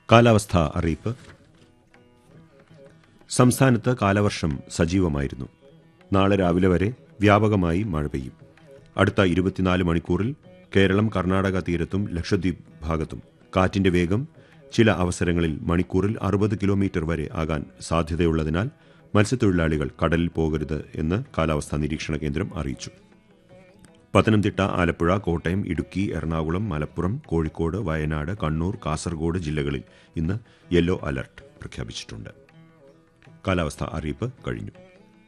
കാലാവസ്ഥാ അറിയിപ്പ് സംസ്ഥാനത്ത് കാലവർഷം സജീവമായിരുന്നു നാളെ രാവിലെ വരെ വ്യാപകമായി മഴ പെയ്യും അടുത്ത ഇരുപത്തിനാല് മണിക്കൂറിൽ കേരളം കർണാടക തീരത്തും ലക്ഷദ്വീപ് ഭാഗത്തും കാറ്റിന്റെ വേഗം ചില അവസരങ്ങളിൽ മണിക്കൂറിൽ അറുപത് കിലോമീറ്റർ വരെ ആകാൻ സാധ്യതയുള്ളതിനാൽ മത്സ്യത്തൊഴിലാളികൾ കടലിൽ പോകരുത് എന്ന് കാലാവസ്ഥാ നിരീക്ഷണ കേന്ദ്രം അറിയിച്ചു പത്തനംതിട്ട ആലപ്പുഴ കോട്ടയം ഇടുക്കി എറണാകുളം മലപ്പുറം കോഴിക്കോട് വയനാട് കണ്ണൂർ കാസർഗോഡ് ജില്ലകളിൽ ഇന്ന് യെല്ലോ അലർട്ട് പ്രഖ്യാപിച്ചിട്ടുണ്ട് കാലാവസ്ഥാ അറിയിപ്പ് കഴിഞ്ഞു